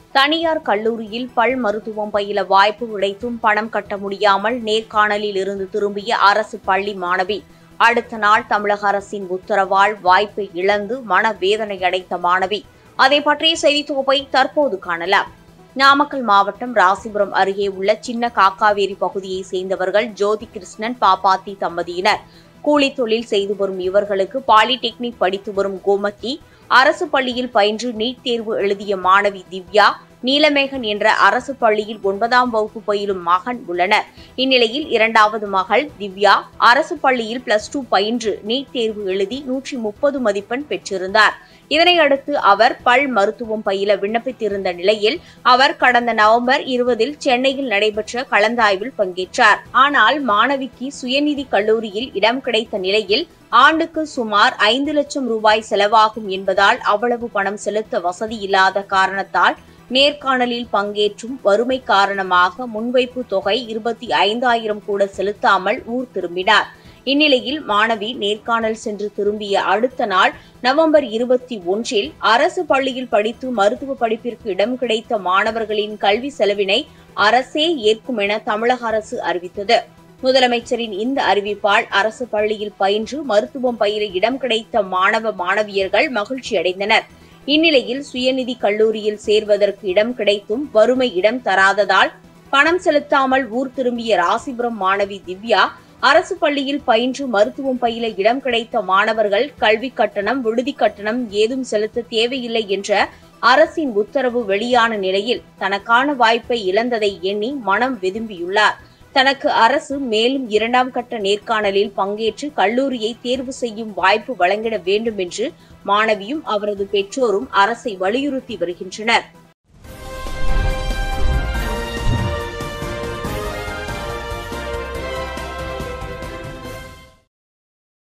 தனியார் கல்லூரியில் பல் மருத்துவம் பயில வாய்ப்பு கிடைத்தும் பணம் கட்ட முடியாமல் நேர்காணலில் இருந்து திரும்பிய அரசு பள்ளி மாணவி அடுத்த நாள் தமிழக அரசின் உத்தரவால் வாய்ப்பை இழந்து மனவேதனை அடைந்த மாணவி அதை பற்றிய செய்தி தொகுப்பை தற்போது காணலாம் நாமக்கல் மாவட்டம் ராசிபுரம் அருகே உள்ள சின்ன காக்காவேரி பகுதியை சேர்ந்தவர்கள் ஜோதி கிருஷ்ணன் பாப்பாத்தி தம்பதியினர் கூலி தொழில் செய்து வரும் இவர்களுக்கு பாலிடெக்னிக் படித்து வரும் கோமதி அரசு பள்ளியில் பயின்று நீட் தேர்வு எழுதிய மாணவி திவ்யா நீலமேகன் என்ற அரசு பள்ளியில் ஒன்பதாம் வகுப்பு பயிலும் மகன் உள்ளனர் இந்நிலையில் இரண்டாவது மகள் திவ்யா அரசு பள்ளியில் பிளஸ் டூ பயின்று நீட் தேர்வு எழுதி நூற்றி முப்பது மதிப்பெண் பெற்றிருந்தார் இதனையடுத்து அவர் பல் மருத்துவம் பயில விண்ணப்பித்திருந்த நிலையில் அவர் கடந்த நவம்பர் இருபதில் சென்னையில் நடைபெற்ற கலந்தாய்வில் பங்கேற்றார் ஆனால் மாணவிக்கு சுயநிதி கல்லூரியில் இடம் கிடைத்த நிலையில் ஆண்டுக்கு சுமார் ஐந்து லட்சம் ரூபாய் செலவாகும் என்பதால் அவ்வளவு பணம் செலுத்த வசதி இல்லாத காரணத்தால் நேர்காணலில் பங்கேற்றும் வறுமை காரணமாக முன்வைப்பு தொகை இருபத்தி ஐந்தாயிரம் கூட செலுத்தாமல் ஊர் திரும்பினார் இந்நிலையில் மாணவி நேர்காணல் சென்று திரும்பிய அடுத்த நாள் நவம்பர் இருபத்தி ஒன்றில் அரசு பள்ளியில் படித்து மருத்துவ படிப்பிற்கு இடம் கிடைத்த மாணவர்களின் கல்வி செலவினை அரசே ஏற்கும் என தமிழக அரசு அறிவித்தது முதலமைச்சரின் இந்த அறிவிப்பால் அரசு பள்ளியில் பயின்று மருத்துவம் பயில இடம் கிடைத்த மாணவ மாணவியர்கள் மகிழ்ச்சி அடைந்தனர் இந்நிலையில் சுயநிதி கல்லூரியில் சேர்வதற்கு இடம் கிடைத்தும் வறுமை இடம் தராததால் பணம் செலுத்தாமல் ஊர் திரும்பிய ராசிபுரம் மாணவி திவ்யா அரசு பள்ளியில் பயின்று மருத்துவம் பயில இடம் கிடைத்த மாணவர்கள் கல்வி கட்டணம் விடுதி கட்டணம் ஏதும் செலுத்த தேவையில்லை என்ற அரசின் உத்தரவு வெளியான நிலையில் தனக்கான வாய்ப்பை இழந்ததை எண்ணி மனம் வெதும்பியுள்ளார் தனக்கு அரசு மேலும் இரண்டாம் கட்ட நேர்காணலில் பங்கேற்று கல்லூரியை தேர்வு செய்யும் வாய்ப்பு வழங்கிட வேண்டும் என்று மாணவியும் அவரது பெற்றோரும் அரசை வலியுறுத்தி வருகின்றனர்